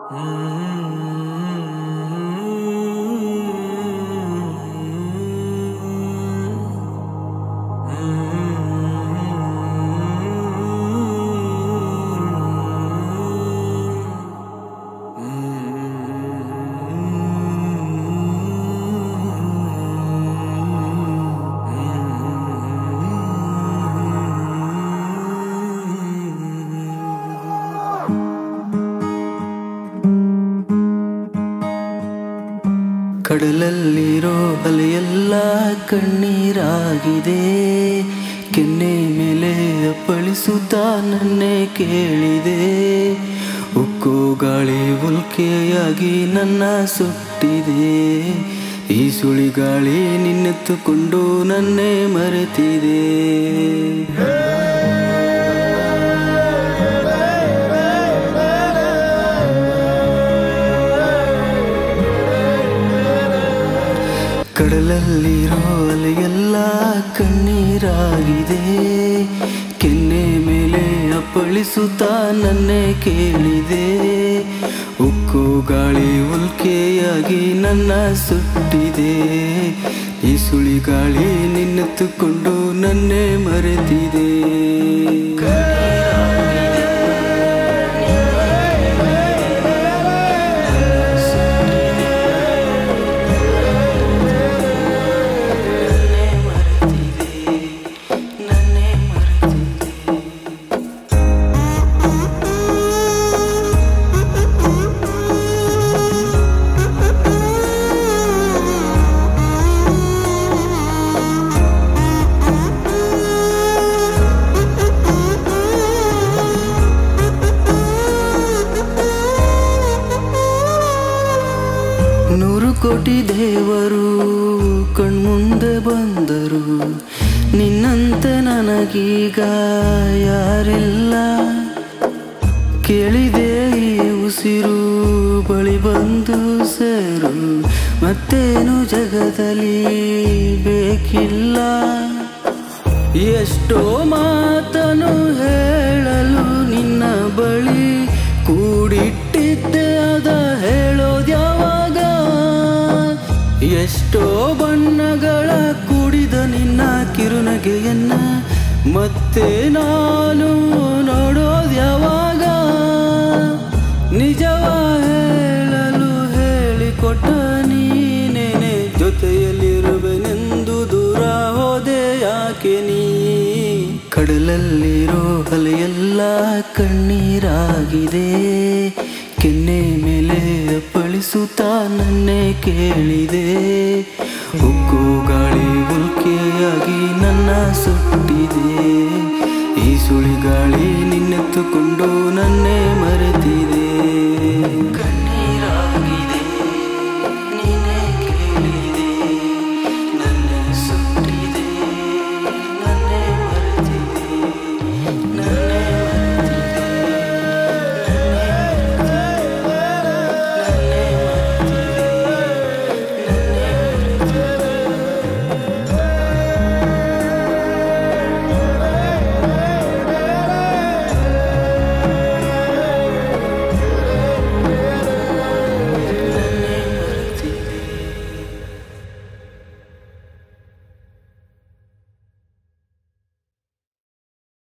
ಕಡಲಲ್ಲಿರೋ ಅಲೆಯೆಲ್ಲ ಕಣ್ಣೀರಾಗಿದೆ ಕೆನ್ನೆ ಮೇಲೆ ಅಪ್ಪಳಿಸುತ್ತಾ ನನ್ನೇ ಕೇಳಿದೆ ಉಕ್ಕೋ ಗಾಳಿ ಉಲ್ಕೆಯಾಗಿ ನನ್ನ ಸುಟ್ಟಿದೆ ಈ ಸುಳಿಗಾಳಿ ನಿನ್ನೆತ್ತುಕೊಂಡು ನನ್ನೇ ಮರೆತಿದೆ ಕಡಲಲ್ಲಿರೋ ಅಲೆಯೆಲ್ಲ ಕಣ್ಣೀರಾಗಿದೆ ಕೆನ್ನೆ ಮೇಲೆ ಅಪ್ಪಳಿಸುತ್ತಾ ನನ್ನೇ ಕೇಳಿದೆ ಉಕ್ಕು ಗಾಳಿ ಉಲ್ಕೆಯಾಗಿ ನನ್ನ ಸುಟ್ಟಿದೆ ಈ ಸುಳಿ ಗಾಳಿ ನಿನ್ನೆತ್ತುಕೊಂಡು ನನ್ನೇ ಮರೆತಿದೆ ನನ್ನೇ ಮರೆತಿದೆ ನನ್ನೇ ಮರೆತಿದೆ ನೂರು ಕೋಟಿ ದೇವರು ಕಣ್ಮುಂದೆ ಬಂದರು ನಿನ್ನಂತೆ ನನಗೀಗ ಯಾರಿಲ್ಲ ಕೇಳಿದೆ ಈ ಉಸಿರು ಬಳಿ ಬಂದು ಸೇರು ಮತ್ತೇನು ಜಗದಲ್ಲಿ ಬೇಕಿಲ್ಲ ಎಷ್ಟೋ ಮಾತನು ಹೇಳಲು ನಿನ್ನ ಬಳಿ ಕೂಡಿಟ್ಟಿದ್ದೆ ಅದ ಹೇಳೋದ್ಯಾವಾಗ ಎಷ್ಟೋ ಬಣ್ಣಗಳ ಕೂಡಿದ ನಿನ್ನ ಕಿರುನಗೆಯನ್ನ ಮತ್ತೆ ನಾನು ನೋಡೋದ್ಯಾವಾಗ ನಿಜವ ಹೇಳಲು ಹೇಳಿಕೊಟ್ಟ ನೀನೇನೆ ಜೊತೆಯಲ್ಲಿರುವೆನೆಂದು ದೂರ ಹೋದೆ ಯಾಕೆ ನೀ ಕಡಲಲ್ಲಿರೋ ಅಲೆಯೆಲ್ಲ ಕಣ್ಣೀರಾಗಿದೆ ಕೆನ್ನೆ ಮೇಲೆ ಅಪ್ಪಳಿಸುತ್ತಾ ನನ್ನೇ ಕೇಳಿದೆ ಉಕ್ಕು ಗಾಳಿ ಉಲ್ಕೆಯಾಗಿ ನನ್ನ ಸುಟ್ಟಿದೆ ಈ ಸುಳಿ ಗಾಳಿ ನಿನ್ನೆತ್ತುಕೊಂಡು ನನ್ನೇ ಮರೆತಿದೆ